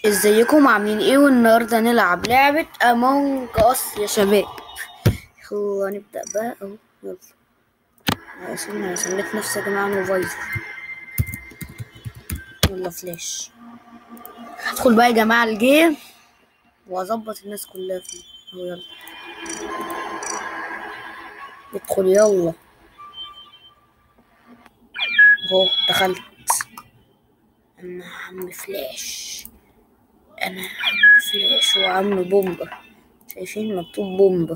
ازيكم عاملين ايه والنهارده نلعب لعبة امونج اس يا شباب يلا نبدأ بقى اهو يلا يا سيدي انا سميت نفسي يا جماعة موفايزر يلا فلاش هدخل بقى يا جماعة الجيم واظبط الناس كلها فيه اهو يلا ادخل يلا اهو دخلت انا عم فلاش انا عم فلاش وعم بومبا شايفين مكتوب بومبا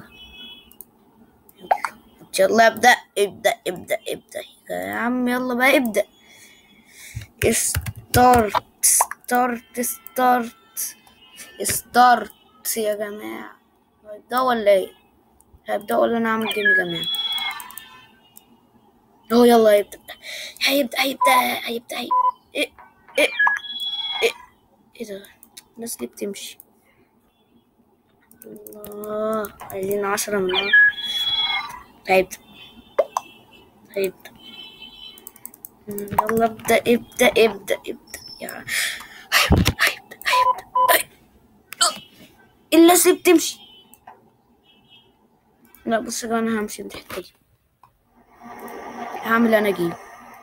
يلا يلا ابدا ابدا ابدا ابدا يا عم يلا بقى ابدا ستارت ستارت ستارت ستارت يا جماعة هيبدأ ولا ايه هيبدأ ولا انا اعمل جيم يا جماعة هو يلا هيبدأ هيبدأ هيبدأ هيبدأ هيبدأ ايه ايه ايه ايه ده الناس دي بتمشي الله عايزين عشرة من عشرة هيبدأ هيبدأ يلا ابدأ ابدأ ابدأ ابدأ يا هيبدأ هيبدأ هيبدأ الناس دي بتمشي لا بص يا جماعة انا همشي من الحتة دي هعمل انا جيم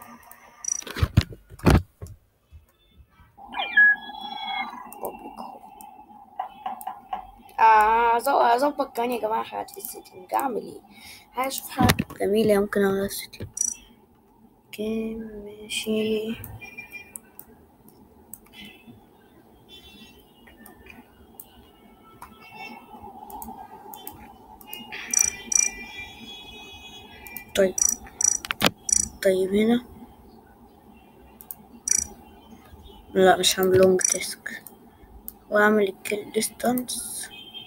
اظبط كمان يا جماعه حاجات في السيتنج اعمل ايه هشوف حاجه جميله ممكن اعملها في السيتنج اوكي ماشي طيب طيب هنا لا مش هعمل لونج تاسك واعمل الكيل ديستانس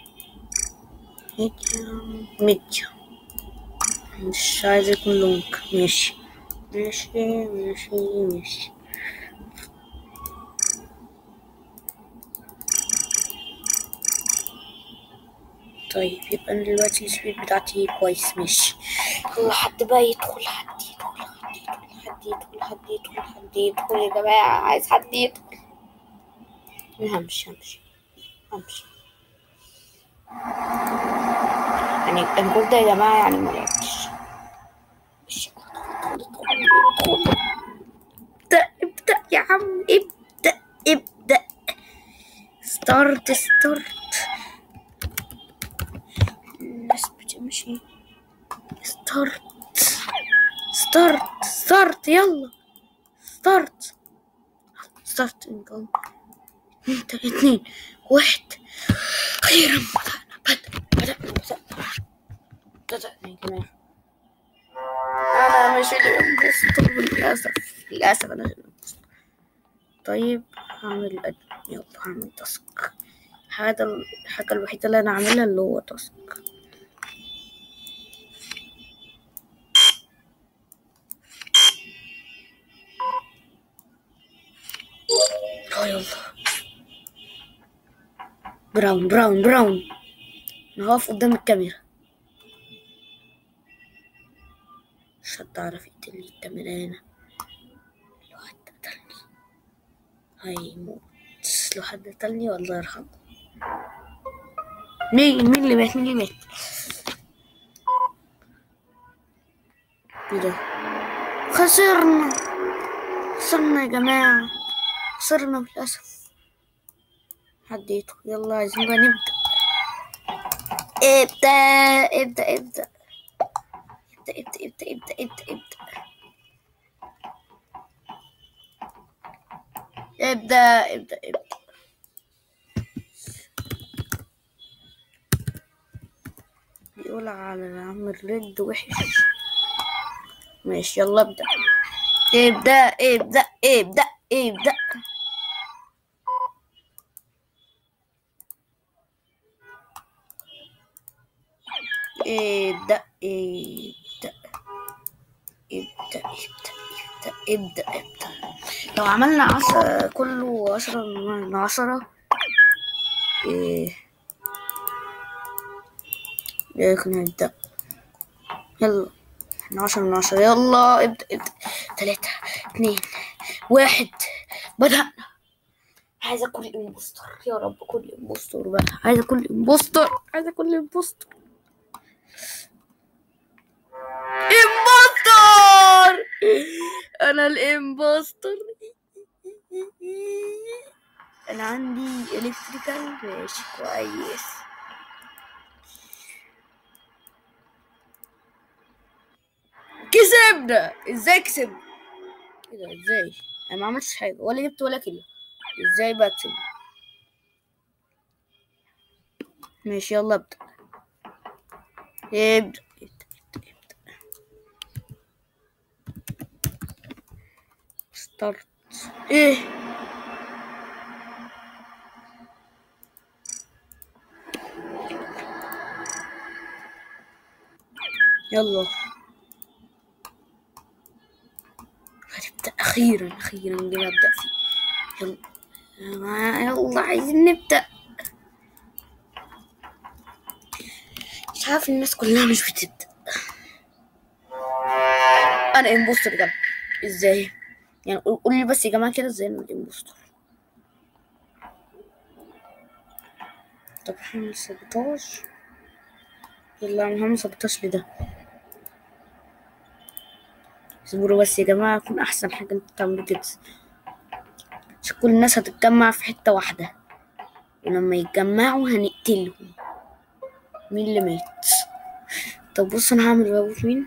ميديوم ميديوم مش عايز يكون لونج ماشي ماشي ماشي ماشي طيب يبقى انا دلوقتي السبيد بتاعتي كويس ماشي يلا حد بقى يدخل حد يدخل حد يدخل حد يدخل حد يدخل حد يدخل يا جماعة عايز حد يدخل انا همشي همشي همشي يعني انا كل ده يا جماعة يعني ما لعبتش ماشي ابدأ ابدأ يا عم ابدأ ابدأ ستارت ستارت الناس بتمشي ستارت ستارت ستارت يلا ستارت ستارت انقل اثنين واحد خيرا بدأنا بدأ بدأ بدأ بدأنا يا جماعة أنا مش الامبوستر للأسف للأسف أنا مش الامبوستر طيب هعمل أد... يلا هعمل تاسك هذا الحاجة الوحيدة اللي أنا أعملها اللي هو تاسك اه يلا براون براون براون نقف قدام الكاميرا مش هتعرف يقتلني الكاميرا هنا لو حد قتلني هيموت لو حد قتلني والله يرحمه مين مين اللي مات مين اللي مات ايه ده خسرنا خسرنا يا جماعة خسرنا للأسف حد يدخل يلا عايزين بقى نبدأ ابدأ ابدأ ابدأ ابدأ ابدأ ابدأ ابدأ ابدأ ابدأ ابدأ ابدأ ابدأ بيقول على عم الرد وحش ماشي يلا ابدأ ابدأ ابدأ ابدأ ابدأ ابدأ ابدأ ابدأ ابدأ ابدأ ابدأ لو عملنا عشرة كله عشرة من عشرة ايه لكن نبدأ يلا احنا عشرة من عشرة يلا ابدأ ابدأ تلاتة اتنين واحد بدأنا عايزة كل امبوستر يا رب كل امبوستر بقى عايزة كل امبوستر عايزة كل امبوستر امبوستر انا الامبوستر انا عندي الكتريكال ماشي كويس كسبنا ازاي كسبنا ايه ده ازاي انا ما عملتش حاجه ولا جبت ولا كيلو ازاي بقى كسبنا ماشي يلا ابدا ابدا ابدا ابدا ابدا ستارت ايه يلا هنبدأ أخيرا أخيرا جينا أبدأ فيه يلا يلا عايزين نبدأ مش عارف الناس كلها مش بتبدأ أنا امبوستر جنب ازاي يعني قول لي بس يا جماعة كده ازاي أنا الامبوستر طب هعمل سبوتاج يلا هعمل سبوتاج لده اصبروا بس يا جماعة يكون أحسن حاجة انتوا تعملوا كده عشان كل الناس هتتجمع في حتة واحدة ولما يتجمعوا هنقتلهم مين اللي مات طب بص أنا هعمل بابوت مين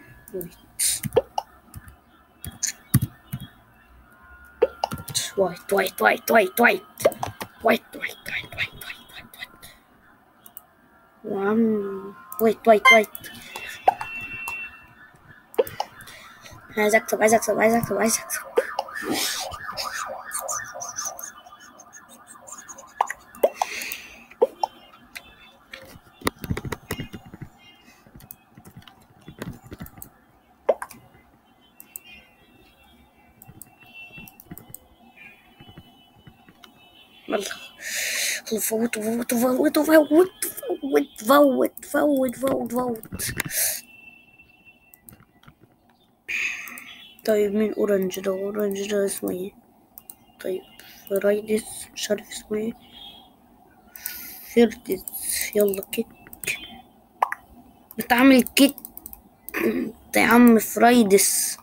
وايت وايت وايت وايت وايت وايت وايت وايت وايت وايت وايت وايت وايت وعم وايت وايت وايت عايز اكتب عايز اكتب عايز اكتب عايز اكتب يلا فوت فوت فوت فوت فوت فوت فوت فوت فوت طيب مين اورنج ده اورنج ده اسمه ايه طيب فرايدس مش عارف اسمه ايه فيردس يلا كيك بتعمل كيك انت يا عم فرايدس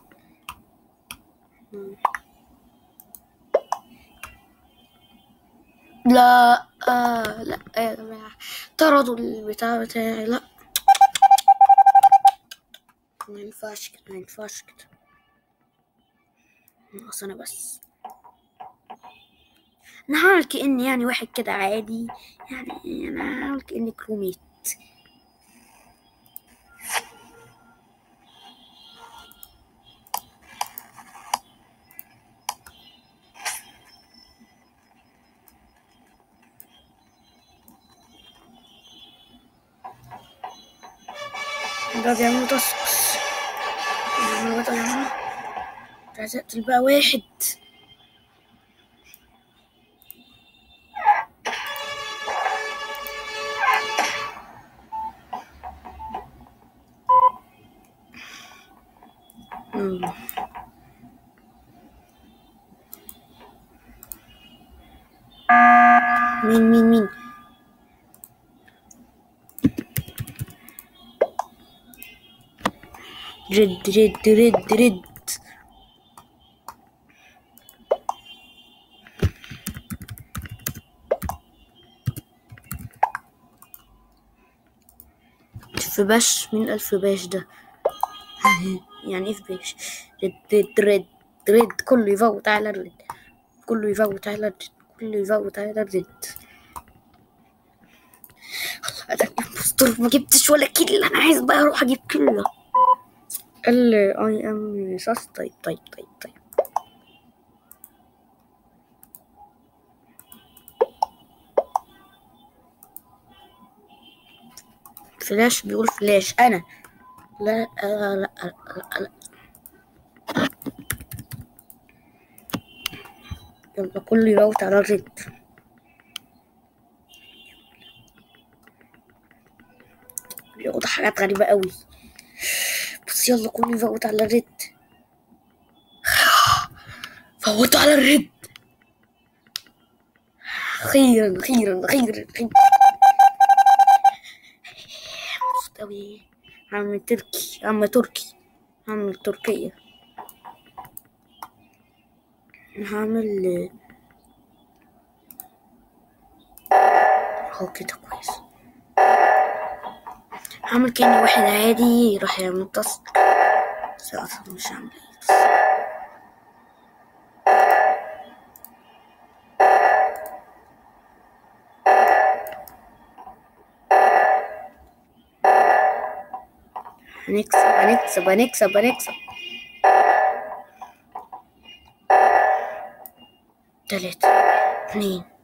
لا آه لا يا جماعة طردوا البتاع بتاعي لا ما ينفعش كده ما ينفعش كده ناقص انا بس انا هعمل كأني يعني واحد كده عادي يعني انا هعمل كأني كروميت ده بيعملوا تاسكس بيعملوا ده يعملوا عايز اقتل بقى واحد مم. مين مين مين رد رد رد رد في باش مين ألف باش ده يعني ايه في باش رد رد رد رد كله يفوت على الرد كله يفوت على الرد كله يفوت على الرد انا الامبوستر ما جبتش ولا كيل انا عايز بقى اروح اجيب كله قال اي ام ساس طيب طيب طيب طيب فلاش بيقول فلاش انا لا لا لا لا, لا, لا. يلا كله يفوت على الرد بيقعد حاجات غريبة قوي بس يلا كله يفوت على الرد فوتوا على الرد أخيرا أخيرا أخيرا أخيرا مستوي عم تركي عم تركي عم تركيا هعمل هو كده كويس هعمل كأني واحد عادي راح يمتص بس أصلا مش هعمل ايه بس. هنكسب هنكسب هنكسب هنكسب تلاتة اتنين